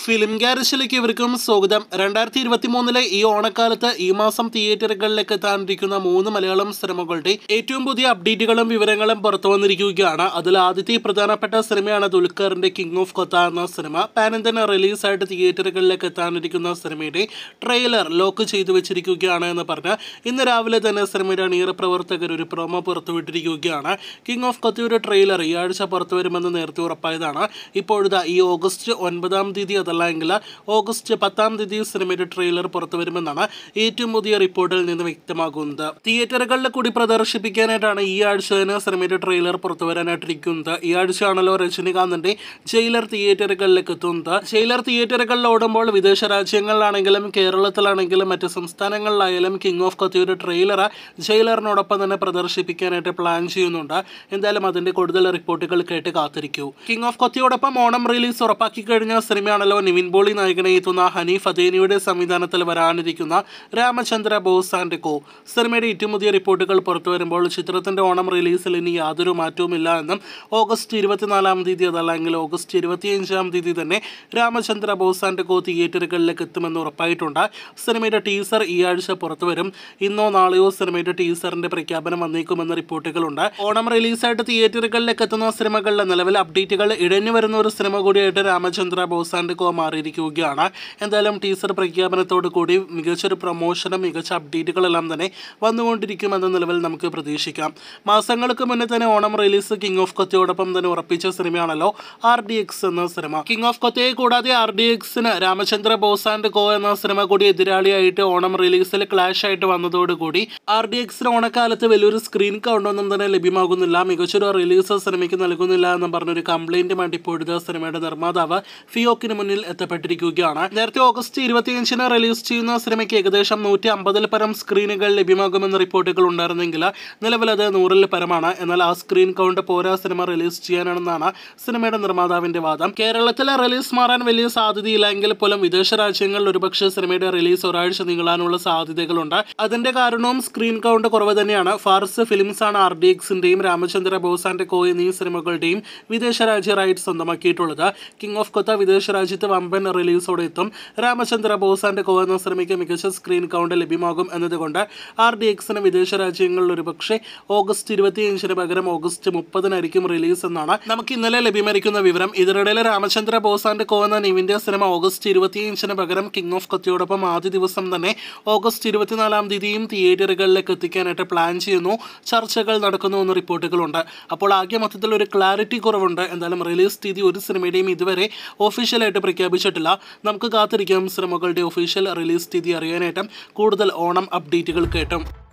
film ഗാരേജിലേക്ക് ഇവർക്കും സ്വാഗതം രണ്ടായിരത്തി ഇരുപത്തി മൂന്നിലെ ഈ ഓണക്കാലത്ത് ഈ മാസം തിയേറ്ററുകളിലേക്ക് എത്താനിരിക്കുന്ന മൂന്ന് മലയാളം സിനിമകളുടെ ഏറ്റവും പുതിയ അപ്ഡേറ്റുകളും വിവരങ്ങളും പുറത്തു വന്നിരിക്കുകയാണ് അതിൽ ആദ്യത്തെ പ്രധാനപ്പെട്ട സിനിമയാണ് ദുൽഖറിന്റെ കിങ് ഓഫ് കൊത്ത എന്ന സിനിമ പാൻ ഇന്ത്യൻ റിലീസായിട്ട് തിയേറ്ററുകളിലേക്ക് എത്താനിരിക്കുന്ന സിനിമയുടെ ട്രെയിലർ ലോക്ക് ചെയ്തു വെച്ചിരിക്കുകയാണ് എന്ന് പറഞ്ഞ് ഇന്ന് രാവിലെ തന്നെ സിനിമയുടെ അണിയറ പ്രവർത്തകർ ഒരു പ്രൊമോ പുറത്തുവിട്ടിരിക്കുകയാണ് കിങ് ഓഫ് കൊത്തയുടെ ട്രെയിലർ ഈ ആഴ്ച പുറത്തു വരുമെന്ന് നേരത്തെ ഉറപ്പായതാണ് ഇപ്പോഴിതാ ഈ ഓഗസ്റ്റ് ഒൻപതാം തീയതി അതല്ല എങ്കിൽ ഓഗസ്റ്റ് പത്താം തീയതി സിനിമയുടെ ട്രെയിലർ പുറത്തു വരുമെന്നാണ് ഏറ്റവും പുതിയ റിപ്പോർട്ടിൽ നിന്ന് വ്യക്തമാകുന്നത് തിയേറ്ററുകളിൽ കൂടി പ്രദർശിപ്പിക്കാനായിട്ടാണ് ഈ ആഴ്ച തന്നെ സിനിമയുടെ ട്രെയിലർ പുറത്തു വരാനായിട്ടിരിക്കുന്നത് ഈ ആഴ്ചയാണല്ലോ രജനികാന്തിന്റെ ജയിലർ തിയേറ്ററുകളിലേക്ക് എത്തുന്നത് ജയിലർ തിയേറ്ററുകളിൽ ഓടുമ്പോൾ വിദേശ രാജ്യങ്ങളിലാണെങ്കിലും കേരളത്തിലാണെങ്കിലും മറ്റ് സംസ്ഥാനങ്ങളിലായാലും കിങ് ഓഫ് കത്തിയുടെ ട്രെയിലർ ജയിലറിനോടൊപ്പം തന്നെ പ്രദർശിപ്പിക്കാനായിട്ട് പ്ലാൻ ചെയ്യുന്നുണ്ട് എന്തായാലും അതിന്റെ കൂടുതൽ റിപ്പോർട്ടുകൾ കേട്ട് കാത്തിരിക്കൂ കിങ് ഓഫ് കൊത്തിയോടൊപ്പം ഓണം റിലീസ് ഉറപ്പാക്കി കഴിഞ്ഞ സിനിമയാണല്ലോ നിവിൻ പോളി നായകനെ എത്തുന്ന ഹനീഫ് അദേനിയുടെ സംവിധാനത്തിൽ വരാനിരിക്കുന്ന രാമചന്ദ്ര ബോസ് ആൻഡ് കോ സിനിമയുടെ ഏറ്റവും പുതിയ റിപ്പോർട്ടുകൾ പുറത്തു വരുമ്പോൾ ചിത്രത്തിന്റെ ഓണം റിലീസിൽ ഇനി യാതൊരു മാറ്റവുമില്ല എന്നും ഓഗസ്റ്റ് ഇരുപത്തിനാലാം തീയതി അതല്ലെങ്കിൽ ഓഗസ്റ്റ് ഇരുപത്തിയഞ്ചാം തീയതി തന്നെ രാമചന്ദ്ര ബോസ് ആൻഡ് കോ തിയേറ്ററുകളിലേക്ക് എത്തുമെന്ന് ഉറപ്പായിട്ടുണ്ട് സിനിമയുടെ ടീസർ ഈ ആഴ്ച പുറത്തു വരും ഇന്നോ നാളെയോ സിനിമയുടെ ടീസറിന്റെ പ്രഖ്യാപനം വന്നേക്കുമെന്ന് റിപ്പോർട്ടുകളുണ്ട് ഓണം റിലീസായിട്ട് തിയേറ്ററുകളിലേക്ക് എത്തുന്ന സിനിമകളിലെ നിലവിൽ അപ്ഡേറ്റുകൾ ഇഴഞ്ഞു വരുന്ന ഒരു സിനിമ കൂടിയായിട്ട് രാമചന്ദ്ര ബോസ് ആൻഡ് കോ മാറിയിരിക്കുകയാണ് എന്തായാലും ടീസർ പ്രഖ്യാപനത്തോടു കൂടി മികച്ചൊരു പ്രൊമോഷനും മികച്ച അപ്ഡേറ്റുകളെല്ലാം തന്നെ വന്നുകൊണ്ടിരിക്കുമെന്ന നിലവിൽ നമുക്ക് പ്രതീക്ഷിക്കാം മാസങ്ങൾക്ക് മുന്നേ തന്നെ ഓണം റിലീസ് കിങ് ഓഫ് കൊത്തയോടൊപ്പം തന്നെ ഉറപ്പിച്ച സിനിമയാണല്ലോ ആർ ഡി എക്സ് എന്ന സിനിമ കിങ് ഓഫ് കൊത്തയെ കൂടാതെ ആർ ഡി എക്സിന് രാമചന്ദ്ര ബോസ് ആൻഡ് കോ എന്ന സിനിമ കൂടി എതിരാളിയായിട്ട് ഓണം റിലീസിൽ ക്ലാഷ് ആയിട്ട് വന്നതോടുകൂടി ആർ ഡി എക്സിന് ഓണക്കാലത്ത് വലിയൊരു സ്ക്രീൻ കൗണ്ട് ഒന്നും തന്നെ ലഭ്യമാകുന്നില്ല മികച്ചൊരു റിലീസ് സിനിമയ്ക്ക് നൽകുന്നില്ല എന്ന് പറഞ്ഞൊരു കംപ്ലൈന്റുമായിട്ട് ഇപ്പോഴത്തെ സിനിമയുടെ നിർമ്മാതാവ് ഫിയോക്കിന് മുന്നിൽ എത്തപ്പെട്ടിരിക്കുകയാണ് നേരത്തെ ഓഗസ്റ്റ് ഇരുപത്തിയഞ്ചിന് റിലീസ് ചെയ്യുന്ന സിനിമയ്ക്ക് ഏകദേശം നൂറ്റി അമ്പതിൽ പരം സ്ക്രീനുകൾ ലഭ്യമാകുമെന്ന റിപ്പോർട്ടുകൾ ഉണ്ടായിരുന്നെങ്കിൽ നിലവിൽ അത് നൂറിൽ പരമാണ് എന്നാൽ ആ സ്ക്രീൻ കൗണ്ട് പോരാ സിനിമ റിലീസ് ചെയ്യാനാണെന്നാണ് സിനിമയുടെ നിർമ്മാതാവിന്റെ വാദം കേരളത്തിലെ റിലീസ് മാറാൻ വലിയ സാധ്യതയില്ലെങ്കിൽ പോലും വിദേശ രാജ്യങ്ങളിൽ ഒരുപക്ഷെ സിനിമയുടെ റിലീസ് ഒരാഴ്ച നീളാനുള്ള സാധ്യതകളുണ്ട് അതിന്റെ കാരണവും സ്ക്രീൻ കൗണ്ട് കുറവ് തന്നെയാണ് ഫാർസ് ഫിലിംസ് ആണ് ആർ ഡി എക്സിന്റെയും രാമചന്ദ്ര ബോസ് ആൻഡ് കോ എന്നീ സിനിമകളുടെയും വിദേശ രാജ്യ റൈറ്റ്സ് സ്വന്തമാക്കിയിട്ടുള്ളത് കിങ് ഓഫ് കൊത്ത വിദേശ രാജ്യത്ത് വമ്പൻ റിലീസോടെ എത്തും രാമചന്ദ്ര ബോസ് ആൻഡ് കോ എന്ന സിനിമയ്ക്ക് മികച്ച സ്ക്രീൻ കൗണ്ട് ലഭ്യമാകും എന്നതുകൊണ്ട് ആർ ഡി എക്സിന് വിദേശ രാജ്യങ്ങളിൽ ഒരുപക്ഷെ ഓഗസ്റ്റ് ഇരുപത്തിയഞ്ചിന് പകരം ഓഗസ്റ്റ് മുപ്പതിനായിരിക്കും റിലീസ് എന്നാണ് നമുക്ക് ഇന്നലെ ലഭ്യമായിരിക്കുന്ന വിവരം ഇതിനിടയിൽ രാമചന്ദ്ര ബോസ് ആൻഡ് കോ എന്ന നിവിന്റെ സിനിമ ഓഗസ്റ്റ് ഇരുപത്തിയഞ്ചിന് പകരം കിങ് ഓഫ് കൊത്തിയോടൊപ്പം ആദ്യ ദിവസം തന്നെ ഓഗസ്റ്റ് ഇരുപത്തിനാലാം തീയതിയും തിയേറ്ററുകളിലേക്ക് എത്തിക്കാനായിട്ട് പ്ലാൻ ചെയ്യുന്നു ചർച്ചകൾ നടക്കുന്നു എന്ന റിപ്പോർട്ടുകളുണ്ട് അപ്പോൾ ആകെ മൊത്തത്തിൽ ഒരു ക്ലാരിറ്റി കുറവുണ്ട് എന്തായാലും റിലീസ് തീയതി ഒരു സിനിമയുടെയും ഇതുവരെ ഒഫീഷ്യലായിട്ട് പ്രഖ്യാപിച്ചിട്ടില്ല നമുക്ക് കാത്തിരിക്കാം സിനിമകളുടെ ഒഫീഷ്യൽ റിലീസ് തീയതി അറിയാനായിട്ടും കൂടുതൽ ഓണം അപ്ഡേറ്റുകൾ കേട്ടും